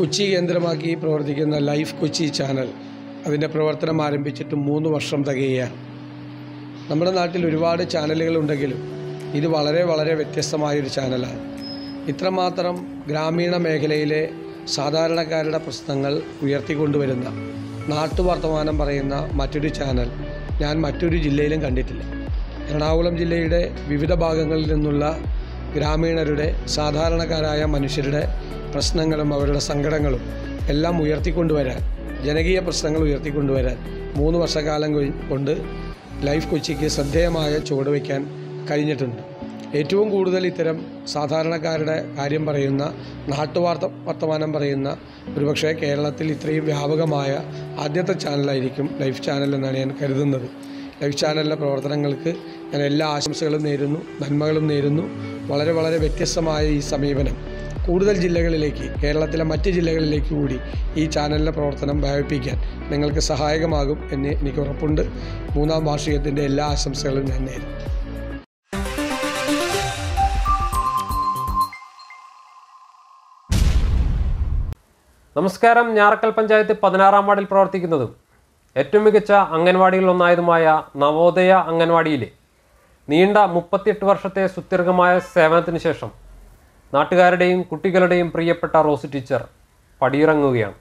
കൊച്ചി കേന്ദ്രമാക്കി പ്രവർത്തിക്കുന്ന life Kochi channel അതിൻ്റെ പ്രവർത്തനം ആരംഭിച്ചിട്ട് മൂന്ന് വർഷം തികയുകയാണ് നമ്മുടെ നാട്ടിൽ ഒരുപാട് ചാനലുകളുണ്ടെങ്കിലും ഇത് വളരെ വളരെ വ്യത്യസ്തമായൊരു ചാനലാണ് ഇത്രമാത്രം ഗ്രാമീണ മേഖലയിലെ സാധാരണക്കാരുടെ പ്രശ്നങ്ങൾ ഉയർത്തിക്കൊണ്ടുവരുന്ന നാട്ടുവർത്തമാനം പറയുന്ന മറ്റൊരു ചാനൽ ഞാൻ മറ്റൊരു ജില്ലയിലും കണ്ടിട്ടില്ല എറണാകുളം ജില്ലയുടെ വിവിധ ഭാഗങ്ങളിൽ നിന്നുള്ള ഗ്രാമീണരുടെ സാധാരണക്കാരായ മനുഷ്യരുടെ പ്രശ്നങ്ങളും അവരുടെ സങ്കടങ്ങളും എല്ലാം ഉയർത്തിക്കൊണ്ടുവരാൻ ജനകീയ പ്രശ്നങ്ങൾ ഉയർത്തിക്കൊണ്ടുവരാൻ മൂന്ന് വർഷക്കാലം കൊ- കൊണ്ട് ലൈഫ് കൊച്ചിക്ക് ശ്രദ്ധേയമായ ചുവടുവയ്ക്കാൻ കഴിഞ്ഞിട്ടുണ്ട് ഏറ്റവും കൂടുതൽ ഇത്തരം സാധാരണക്കാരുടെ കാര്യം പറയുന്ന നാട്ടുവാർത്ത വർത്തമാനം പറയുന്ന ഒരുപക്ഷെ കേരളത്തിൽ ഇത്രയും വ്യാപകമായ ആദ്യത്തെ ചാനലായിരിക്കും ലൈഫ് ചാനൽ എന്നാണ് ഞാൻ കരുതുന്നത് ലൈഫ് ചാനലിൻ്റെ പ്രവർത്തനങ്ങൾക്ക് ഞാൻ എല്ലാ ആശംസകളും നേരുന്നു നന്മകളും നേരുന്നു വളരെ വളരെ വ്യത്യസ്തമായ ഈ സമീപനം കൂടുതൽ ജില്ലകളിലേക്ക് കേരളത്തിലെ മറ്റ് ജില്ലകളിലേക്ക് കൂടി ഈ ചാനലിൻ്റെ പ്രവർത്തനം വ്യാപിപ്പിക്കാൻ നിങ്ങൾക്ക് സഹായകമാകും എന്ന് എനിക്ക് ഉറപ്പുണ്ട് മൂന്നാം വാർഷികത്തിൻ്റെ എല്ലാ ആശംസകളും ഞാൻ നേരുന്നു നമസ്കാരം ഞാറക്കൽ പഞ്ചായത്ത് പതിനാറാം വാർഡിൽ പ്രവർത്തിക്കുന്നതും ഏറ്റവും മികച്ച അംഗൻവാടികളിലൊന്നായതുമായ നവോദയ അംഗൻവാടിയിലെ നീണ്ട മുപ്പത്തിയെട്ട് വർഷത്തെ സുദീർഘമായ സേവനത്തിന് ശേഷം നാട്ടുകാരുടെയും കുട്ടികളുടെയും പ്രിയപ്പെട്ട റോസ് ടീച്ചർ പടിയിറങ്ങുകയാണ്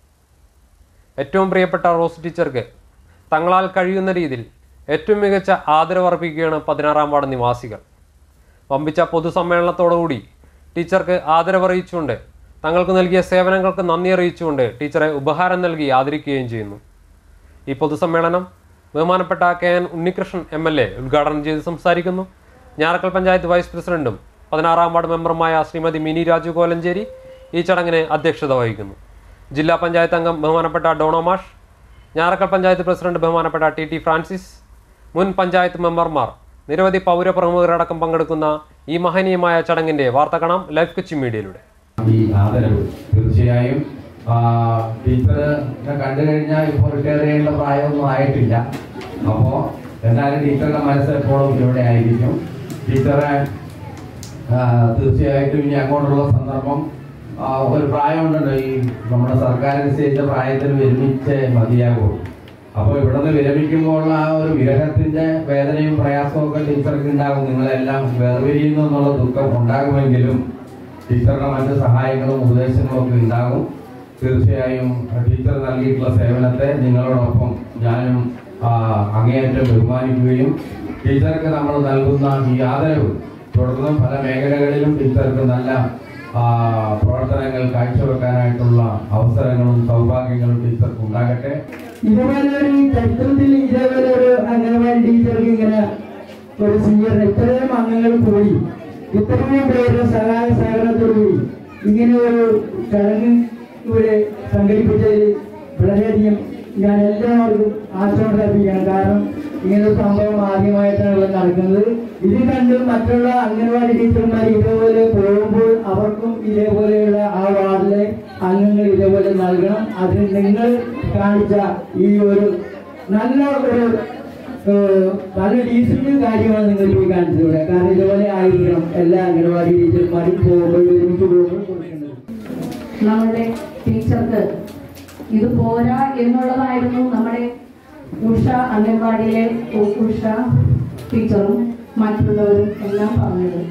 ഏറ്റവും പ്രിയപ്പെട്ട റോസ് ടീച്ചർക്ക് തങ്ങളാൽ കഴിയുന്ന രീതിയിൽ ഏറ്റവും മികച്ച ആദരവർപ്പിക്കുകയാണ് പതിനാറാം വാർഡ് നിവാസികൾ വമ്പിച്ച പൊതുസമ്മേളനത്തോടുകൂടി ടീച്ചർക്ക് ആദരവറിയിച്ചുകൊണ്ട് തങ്ങൾക്ക് നൽകിയ സേവനങ്ങൾക്ക് നന്ദി അറിയിച്ചുകൊണ്ട് ടീച്ചറെ ഉപഹാരം നൽകി ആദരിക്കുകയും ചെയ്യുന്നു ഈ പൊതുസമ്മേളനം ബഹുമാനപ്പെട്ട K N Unnikrishnan M L A ഉദ്ഘാടനം ചെയ്ത് സംസാരിക്കുന്നു ഞാറക്കൽ പഞ്ചായത്ത് വൈസ് പ്രസിഡന്റും പതിനാറാം വാർഡ് മെമ്പറുമായ ശ്രീമതി മിനി രാജു കോലഞ്ചേരി ഈ ചടങ്ങിന് അധ്യക്ഷത വഹിക്കുന്നു ജില്ലാ പഞ്ചായത്ത് അംഗം ബഹുമാനപ്പെട്ട ഡോണോമാഷ് ഞാറക്കൽ പഞ്ചായത്ത് പ്രസിഡന്റ് ബഹുമാനപ്പെട്ട ടി ടി ഫ്രാൻസിസ് മുൻ പഞ്ചായത്ത് മെമ്പർമാർ നിരവധി പൗരപ്രമുഖരടക്കം പങ്കെടുക്കുന്ന ഈ മഹനീയമായ ചടങ്ങിന്റെ വാർത്ത കാണാം ലൈഫ് കൊച്ചി മീഡിയയിലൂടെ ഈ ആദരവ് തീർച്ചയായും ആ, ടീച്ചറിനെ കണ്ടു കഴിഞ്ഞാൽ ഇപ്പോൾ റിട്ടയർ ചെയ്യേണ്ട പ്രായമൊന്നും ആയിട്ടില്ല അപ്പോൾ എന്നാലും ടീച്ചറുടെ മനസ്സ് എപ്പോഴും ഇവിടെ ആയിരിക്കും ടീച്ചറെ ആ, തീർച്ചയായിട്ടും ഇനി അങ്ങോട്ടുള്ള സന്ദർഭം ആ, ഒരു പ്രായമുണ്ടല്ലോ ഈ നമ്മുടെ സർക്കാർ നിശ്ചയിച്ച പ്രായത്തിൽ വിരമിച്ച് മതിയാകും അപ്പോൾ ഇവിടുന്ന് വിരമിക്കുമ്പോൾ ആ ഒരു വിരഹത്തിന്റെ വേദനയും പ്രയാസവും ഒക്കെ ടീച്ചർക്ക് ഉണ്ടാകും നിങ്ങളെല്ലാം വേർപിരിയുന്നു എന്നുള്ള ദുഃഖം ഉണ്ടാകുമെങ്കിലും ടീച്ചറുടെ മറ്റ് സഹായങ്ങളും ഉപദേശങ്ങളും ഒക്കെ ഉണ്ടാകും തീർച്ചയായും ടീച്ചർ നൽകിയിട്ടുള്ള സേവനത്തെ നിങ്ങളോടൊപ്പം ഞാനും ആ, അങ്ങേയറ്റം ബഹുമാനിക്കുകയും ടീച്ചർക്ക് നമ്മൾ നൽകുന്ന ഈ ആദരവ് തുടർന്നും പല മേഖലകളിലും ടീച്ചർക്ക് നല്ല ആ, പ്രവർത്തനങ്ങൾ കാഴ്ചവെക്കാനായിട്ടുള്ള അവസരങ്ങളും സൗഭാഗ്യങ്ങളും ടീച്ചർക്ക് ഉണ്ടാകട്ടെ ഇതുപോലെ ഒരു ചരിത്രത്തിൽ ഇതേപോലെ ഒരു അംഗനവാടി ടീച്ചർക്ക് ഇങ്ങനെ ഒരു സ്വീകരണം ഇത്രയും അംഗങ്ങൾ കൂടി ഇത്രയും പേരുടെ സഹായ സഹകരണത്തോടുകൂടി ഇങ്ങനെ ഒരു ചടങ്ങ് ഇവിടെ സംഘടിപ്പിച്ചതിൽ വളരെയധികം ഞാൻ എല്ലാവർക്കും ആശംസ അർപ്പിക്കണം കാരണം ഇങ്ങനെ ഒരു സംഭവം ആദ്യമായിട്ടാണ് ഇവിടെ നടക്കുന്നത് ഇത് കണ്ട് മറ്റുള്ള അംഗനവാടി ടീച്ചർമാർ ഇതേപോലെ പോകുമ്പോൾ അവർക്കും ഇതേപോലെയുള്ള ആ വാർഡിലെ അംഗങ്ങൾ ഇതേപോലെ നൽകണം അതിന് നിങ്ങൾ കാണിച്ച ഈ ഒരു നല്ല ഒരു ഏഹ്, നല്ല ഡീസന്റ് കാര്യമാണ് നിങ്ങൾ പോയി കാണിച്ചത് ഇവിടെ കാരണം ഇതുപോലെ ആയിരിക്കണം എല്ലാ അംഗനവാടി ടീച്ചർമാരും പോകുമ്പോൾ ഒരുമിച്ച് പോകുമ്പോൾ കൊടുക്കേണ്ടത് നമ്മുടെ ടീച്ചർക്ക് ഇത് പോരാ എന്നുള്ളതായിരുന്നു നമ്മുടെ ഉഷ അംഗൻവാടിയിലെ ഉ- ഉഷ ടീച്ചറും മറ്റുള്ളവരും എല്ലാം പറഞ്ഞത്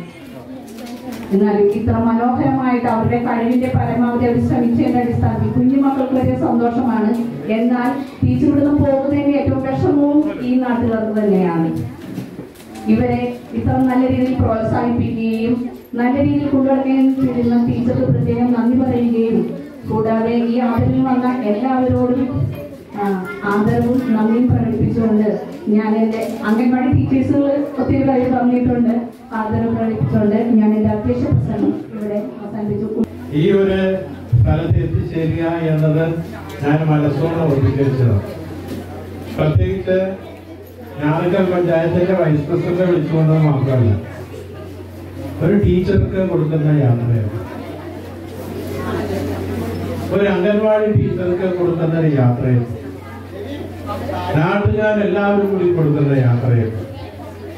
എന്നാൽ ഇത്ര മനോഹരമായിട്ട് അവരുടെ കഴിവിന്റെ പരമാവധി അവർ ശ്രമിച്ചതിന്റെ അടിസ്ഥാനത്തിൽ കുഞ്ഞുമക്കൾക്ക് വരെ സന്തോഷമാണ് എന്നാൽ ടീച്ചർ ഇവിടുന്ന് പോകുന്നതിന്റെ ഏറ്റവും വിഷമവും ഈ നാട്ടുകാർക്ക് തന്നെയാണ് ഇവരെ ഇത്ര നല്ല രീതിയിൽ പ്രോത്സാഹിപ്പിക്കുകയും നല്ല രീതിയിൽ കൊണ്ടുനടക്കുകയും ചെയ്യുന്ന ടീച്ചർക്ക് പ്രത്യേകം നന്ദി പറയുകയും കൂടാതെ ഈ ആദരവിൽ വന്ന എല്ലാവരോടും ആ, ആദരവും നന്ദിയും പ്രകടിപ്പിച്ചുകൊണ്ട് ഞാൻ എൻ്റെ അംഗൻവാടി ടീച്ചേഴ്സുകൾ ഒത്തിരി കാര്യം പറഞ്ഞിട്ടുണ്ട് ആദരവ് പ്രകടിപ്പിച്ചുകൊണ്ട് ഞാൻ എൻ്റെ അധ്യക്ഷ പ്രസംഗം ഇവിടെ അവസാനിപ്പിച്ചു ഈ ഒരു സ്ഥലത്ത് എത്തിച്ചേരുക എന്നത് ഞാൻ മനസ്സോടെ ഒതുക്കിച്ചതാണ് പ്രത്യേകിച്ച് ഞാറക്കൽ പഞ്ചായത്തിന്റെ വൈസ് പ്രസിഡന്റ് വിളിച്ചുകൊണ്ടത് മാത്രമല്ല ഒരു ടീച്ചർക്ക് കൊടുക്കുന്ന യാത്രയാണ് ഒരു അംഗൻവാടി ടീച്ചർക്ക് കൊടുക്കുന്ന ഒരു യാത്രയാണ് നാട്ടുകാർ എല്ലാവരും കൂടി കൊടുക്കുന്ന യാത്രയാണ്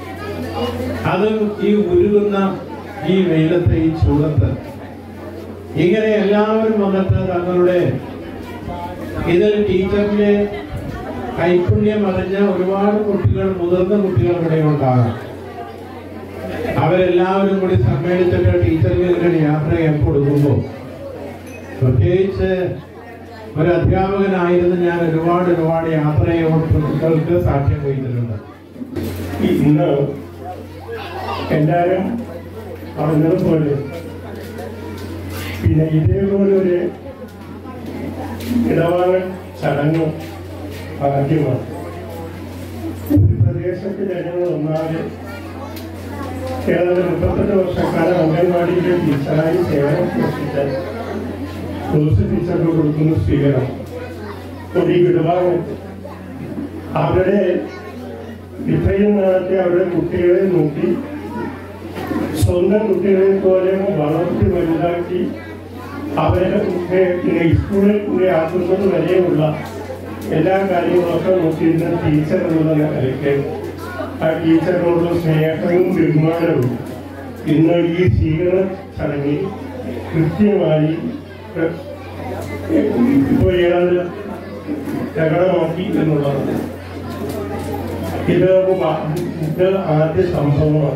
അത് ഈ ഉരുകുന്ന ഈ വെയിലത്തെ ഈ ചൂടത്ത് ഇങ്ങനെ എല്ലാവരും വന്നിട്ട് തങ്ങളുടെ ഇതിൽ ടീച്ചറിന്റെ കൈപുണ്യം അറിഞ്ഞ ഒരുപാട് കുട്ടികൾ മുതിർന്ന കുട്ടികൾ ഇവിടെ ഉണ്ടാകാം അവരെല്ലാവരും കൂടി സമ്മേളിച്ചിട്ട് ടീച്ചർക്ക് ഇങ്ങനെ യാത്ര കൊടുക്കുമ്പോൾ പ്രത്യേകിച്ച് ഒരു അധ്യാപകനായിരുന്നു ഞാൻ ഒരുപാട് ഒരുപാട് യാത്രയോടുകൾക്ക് സാക്ഷ്യം വഹിച്ചിട്ടുണ്ട് ഇന്ന് എല്ലാവരും പറഞ്ഞതുപോലെ പിന്നെ ഇതേപോലൊരു ഇടപാടൽ ചടങ്ങ് ആദ്യമാണ് ഒരു പ്രദേശത്ത് ജനങ്ങൾ ഒന്നാകെ ഏതാണ്ട് മുപ്പത്തെട്ട് വർഷക്കാലം അംഗൻവാടിയിലെ ടീച്ചറായി സേവനം അനുഷ്ഠിച്ച റോസ് ടീച്ചർക്ക് കൊടുക്കുന്ന സ്വീകരണം ഒരു വിടുവാണ് അവരുടെ ഇത്രയും നാളത്തെ അവരുടെ കുട്ടികളെ നോക്കി സ്വന്തം കുട്ടികളെ പോലെ വളർത്തി വലുതാക്കി അവരെ പിന്നെ സ്കൂളിൽ കൂടി ആക്കുന്നത് വരെയുള്ള എല്ലാ കാര്യങ്ങളൊക്കെ നോക്കിയിരുന്ന ടീച്ചർ എന്നുള്ള നിലയ്ക്ക് ആ ടീച്ചറിനോടുള്ള സ്നേഹവും ബഹുമാനവും ഇന്ന് ഈ സ്വീകരണ ചടങ്ങിൽ കൃത്യമായി ഇപ്പോൾ ഏതാണ്ട് പ്രകടമാക്കി എന്നുള്ളതാണ് ഇത് വ- ഇത് ആദ്യ സംഭവമാണ്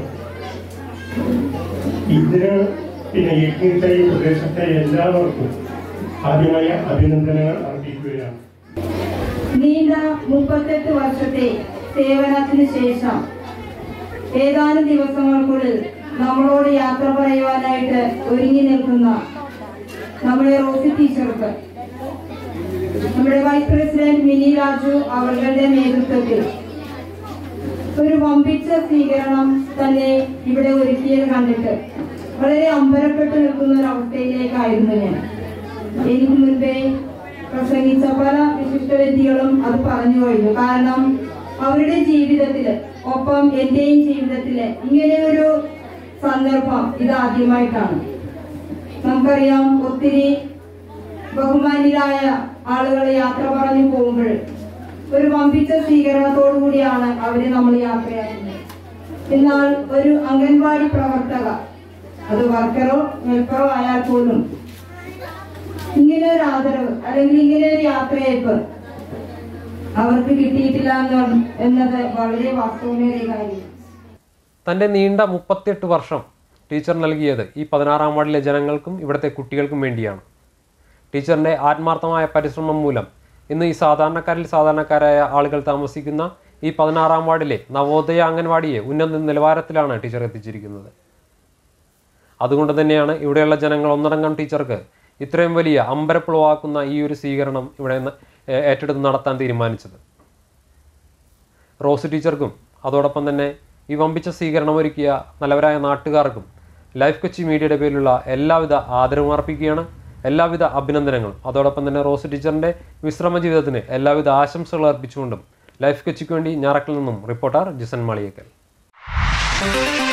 ഇതിന് പിന്നെ യജ്ഞിച്ച ഈ പ്രദേശത്തെ എല്ലാവർക്കും ആദ്യമായ അഭിനന്ദനങ്ങൾ അർപ്പിക്കുകയാണ് നീണ്ട മുപ്പത്തെട്ട് വർഷത്തെ സേവനത്തിന് ശേഷം ഏതാനും ദിവസങ്ങൾക്കുള്ളിൽ നമ്മളോട് യാത്ര പറയുവാനായിട്ട് ഒരുങ്ങി നിൽക്കുന്ന നമ്മുടെ റോസി ടീച്ചർക്ക് നമ്മുടെ വൈസ് പ്രസിഡന്റ് മിനി രാജു അവരുടെ നേതൃത്വത്തിൽ ഒരു വമ്പിച്ച സ്വീകരണം തന്നെ ഇവിടെ ഒരുക്കിയത് കണ്ടിട്ട് വളരെ അമ്പരപ്പെട്ട് നിൽക്കുന്ന ഒരു അവസ്ഥയിലേക്കായിരുന്നു ഞാൻ എനിക്ക് മുൻപേ പ്രസംഗിച്ച പല വിശിഷ്ട വ്യക്തികളും അത് പറഞ്ഞു കഴിഞ്ഞു കാരണം അവരുടെ ജീവിതത്തില് ഒപ്പം എന്റെയും ജീവിതത്തില് ഇങ്ങനെ ഒരു സന്ദർഭം ഇത് ആദ്യമായിട്ടാണ് നമുക്കറിയാം ഒത്തിരി ബഹുമാന്യരായ ആളുകൾ യാത്ര പറഞ്ഞു പോകുമ്പോൾ ഒരു വമ്പിച്ച സ്വീകരണത്തോടു കൂടിയാണ് അവരെ നമ്മൾ യാത്രയാക്കുന്നത് എന്നാൽ ഒരു അംഗൻവാടി പ്രവർത്തക അത് വർക്കറോ ഹെൽപ്പറോ ആയാൽ പോലും ഇങ്ങനെ ഒരു ആദരവ് അല്ലെങ്കിൽ ഇങ്ങനെ ഒരു യാത്രയയപ്പ് അവർക്ക് കിട്ടിയിട്ടില്ല എന്ന് എന്നത് വളരെ വാസ്തവമേറിയ കാര്യം തൻ്റെ നീണ്ട മുപ്പത്തിയെട്ട് വർഷം ടീച്ചർ നൽകിയത് ഈ പതിനാറാം വാർഡിലെ ജനങ്ങൾക്കും ഇവിടുത്തെ കുട്ടികൾക്കും വേണ്ടിയാണ് ടീച്ചറിൻ്റെ ആത്മാർത്ഥമായ പരിശ്രമം മൂലം ഇന്ന് ഈ സാധാരണക്കാരിൽ സാധാരണക്കാരായ ആളുകൾ താമസിക്കുന്ന ഈ പതിനാറാം വാർഡിലെ നവോദയ അംഗൻവാടിയെ ഉന്നത നിലവാരത്തിലാണ് ടീച്ചർ എത്തിച്ചിരിക്കുന്നത് അതുകൊണ്ട് തന്നെയാണ് ഇവിടെയുള്ള ജനങ്ങൾ ഒന്നടങ്കം ടീച്ചർക്ക് ഇത്രയും വലിയ അമ്പരപ്പുളവാക്കുന്ന ഈ ഒരു സ്വീകരണം ഇവിടെ നിന്ന് ഏ- ഏറ്റെടുത്ത് നടത്താൻ തീരുമാനിച്ചത് റോസ് ടീച്ചർക്കും അതോടൊപ്പം തന്നെ ഈ വമ്പിച്ച സ്വീകരണം ഒരുക്കിയ നല്ലവരായ നാട്ടുകാർക്കും ലൈഫ് കൊച്ചി മീഡിയയുടെ പേരിലുള്ള എല്ലാവിധ ആദരവും അർപ്പിക്കുകയാണ് എല്ലാവിധ അഭിനന്ദനങ്ങളും അതോടൊപ്പം തന്നെ റോസ് ടീച്ചറിൻ്റെ വിശ്രമ ജീവിതത്തിന് എല്ലാവിധ ആശംസകൾ അർപ്പിച്ചുകൊണ്ടും ലൈഫ് കൊച്ചിക്ക് വേണ്ടി ഞാറക്കിൽ നിന്നും റിപ്പോർട്ടർ ജിസൻ മാളിയേക്കൽ